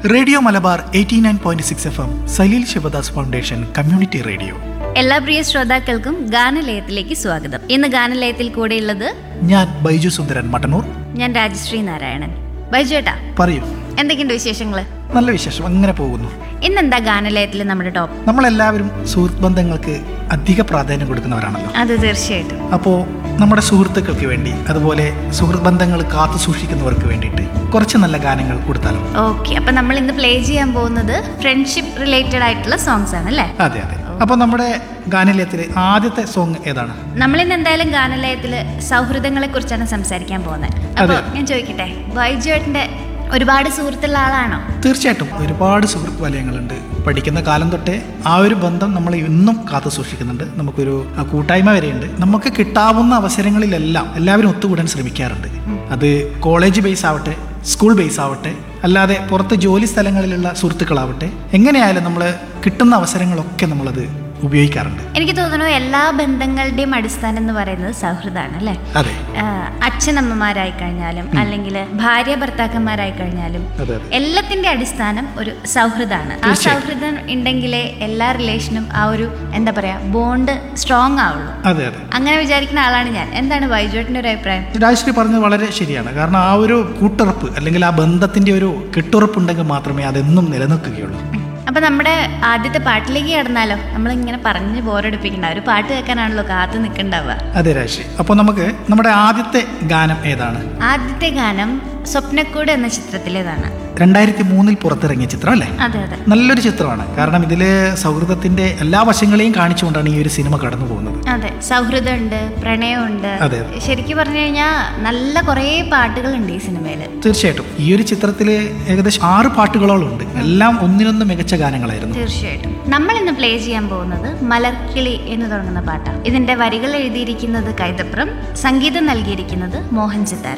Radio Malabar eighty nine point six F M Saleel Sivadas foundation community radio എല്ലാ പ്രിയ ശ്രോതാക്കൾക്കും ഗാനലയത്തിലേക്ക് സ്വാഗതം ഇന്ന് ഗാനലയത്തിൽ കൂടെയുള്ളത് ഞാൻ ബൈജു സുന്ദരൻ മട്ടന്നൂർ ഞാൻ രാജശ്രീ നാരായണൻ ബൈജുവേട്ടാ പറയൂ എന്തൊക്കെയുണ്ട് വിശേഷങ്ങൾ നല്ല വിശേഷം അങ്ങനെ പോകുന്നു ഇന്നെന്താ ഗാനലയത്തിൽ നമ്മുടെ ടോപ്പ് നമ്മളെല്ലാവരും സുഹൃത്ത് ബന്ധങ്ങൾക്ക് അധിക പ്രാധാന്യം കൊടുക്കുന്നവരാണല്ലോ അത് തീർച്ചയായിട്ടും അപ്പോൾ നമ്മുടെ സുഹൃത്തുക്കൾക്ക് വേണ്ടി അതുപോലെ സുഹൃത്ത് ബന്ധങ്ങൾ കാത്തു സൂക്ഷിക്കുന്നവർക്ക് വേണ്ടിയിട്ട് കുറച്ച് നല്ല ഗാനങ്ങൾ കൊടുത്താലോ ഓക്കെ അപ്പൊ നമ്മൾ ഇന്ന് പ്ലേ ചെയ്യാൻ പോകുന്നത് ഫ്രണ്ട്ഷിപ്പ് റിലേറ്റഡ് ആയിട്ടുള്ള സോങ്സ് ആണ് അല്ലേ അതെ അതെ അപ്പോൾ നമ്മുടെ ഗാനലയത്തിലെ ആദ്യത്തെ സോങ് ഏതാണ് നമ്മളിന്ന് എന്തായാലും ഗാനലയത്തിൽ സൗഹൃദങ്ങളെ കുറിച്ചാണ് സംസാരിക്കാൻ പോകുന്നത് അപ്പോൾ ഞാൻ ചോദിക്കട്ടെ ബൈജുവേട്ടന്റെ ഒരുപാട് സുഹൃത്തുള്ള ആളാണോ തീർച്ചയായിട്ടും ഒരുപാട് സുഹൃത്ത് വലയങ്ങളുണ്ട് പഠിക്കുന്ന കാലം തൊട്ടേ ആ ഒരു ബന്ധം നമ്മൾ ഇന്നും കാത്തു സൂക്ഷിക്കുന്നുണ്ട് നമുക്കൊരു ആ, കൂട്ടായ്മ വരെയുണ്ട് നമുക്ക് കിട്ടാവുന്ന അവസരങ്ങളിലെല്ലാം എല്ലാവരും ഒത്തുകൂടാൻ ശ്രമിക്കാറുണ്ട് അത് കോളേജ് ബേസ് ആവട്ടെ സ്കൂൾ ബേസ് ആവട്ടെ അല്ലാതെ പുറത്ത് ജോലി സ്ഥലങ്ങളിലുള്ള സുഹൃത്തുക്കളാവട്ടെ എങ്ങനെയായാലും നമ്മൾ കിട്ടുന്ന അവസരങ്ങളൊക്കെ നമ്മളത് ഉപയോഗിക്കാറുണ്ട് എനിക്ക് തോന്നുന്നു എല്ലാ ബന്ധങ്ങളുടെയും അടിസ്ഥാനം എന്ന് പറയുന്നത് സൗഹൃദമാണ് അല്ലേ അതെ ആഹ് അച്ഛനമ്മമാരായി കഴിഞ്ഞാലും അല്ലെങ്കിൽ ഭാര്യ ഭർത്താക്കന്മാരായി കഴിഞ്ഞാലും അതെ അതെ എല്ലാത്തിന്റെ അടിസ്ഥാനം ഒരു സൗഹൃദമാണ് ആ തീർച്ചയായും. സൗഹൃദം ഉണ്ടെങ്കിലേ എല്ലാ റിലേഷനും ആ ഒരു എന്താ പറയാ ബോണ്ട് സ്ട്രോങ് ആവുള്ളൂ അതെ അതെ അങ്ങനെ വിചാരിക്കുന്ന ആളാണ് ഞാൻ എന്താണ് വൈജുവേട്ടൻ്റെ ഒരു അഭിപ്രായം രാജശ്രീ പറഞ്ഞത് വളരെ ശരിയാണ് കാരണം ആ ഒരു കൂട്ടുറപ്പ് അല്ലെങ്കിൽ ആ ബന്ധത്തിന്റെ ഒരു കെട്ടുറപ്പുണ്ടെങ്കിൽ മാത്രമേ അതെന്നും നിലനിൽക്കുകയുള്ളൂ അപ്പൊ നമ്മുടെ ആദ്യത്തെ പാട്ടിലേക്ക് കടന്നാലോ നമ്മൾ ഇങ്ങനെ പറഞ്ഞ് ബോറടിപ്പിക്കണ്ട ഒരു പാട്ട് കേൾക്കാനാണല്ലോ കാത്തു നിൽക്കണ്ടാവുക അതെ രാജശ്രീ അപ്പോൾ നമുക്ക് നമ്മുടെ ആദ്യത്തെ ഗാനം ഏതാണ് ആദ്യത്തെ ഗാനം സ്വപ്നക്കൂട് എന്ന ചിത്രത്തിലേതാണ് രണ്ടായിരത്തി മൂന്നിൽ പുറത്തിറങ്ങിയ ചിത്രം അല്ലേ അതെ അതെ നല്ലൊരു ചിത്രമാണ് കാരണം ഇതിൽ സൗഹൃദത്തിന്റെ എല്ലാ വശങ്ങളെയും കാണിച്ചുകൊണ്ടാണ് ഈ ഒരു സിനിമ കടന്നു പോകുന്നത് അതെ സൗഹൃദമുണ്ട് പ്രണയമുണ്ട് അതെ ശരിക്കും പറഞ്ഞു കഴിഞ്ഞാൽ നല്ല കുറേ പാട്ടുകളുണ്ട് ഈ സിനിമയിൽ തീർച്ചയായിട്ടും ഈ ഒരു ചിത്രത്തിൽ ഏകദേശം ആറ് പാട്ടുകളോളം ഉണ്ട് എല്ലാം ഒന്നിനൊന്ന് മികച്ച ഗാനങ്ങളായിരുന്നു തീർച്ചയായിട്ടും നമ്മൾ ഇന്ന് പ്ലേ ചെയ്യാൻ പോകുന്നത് മലർക്കിളി എന്ന് തുടങ്ങുന്ന പാട്ടാണ് ഇതിന്റെ വരികൾ എഴുതിയിരിക്കുന്നത് കൈതപ്രം സംഗീതം നൽകിയിരിക്കുന്നത് മോഹൻ സിത്താര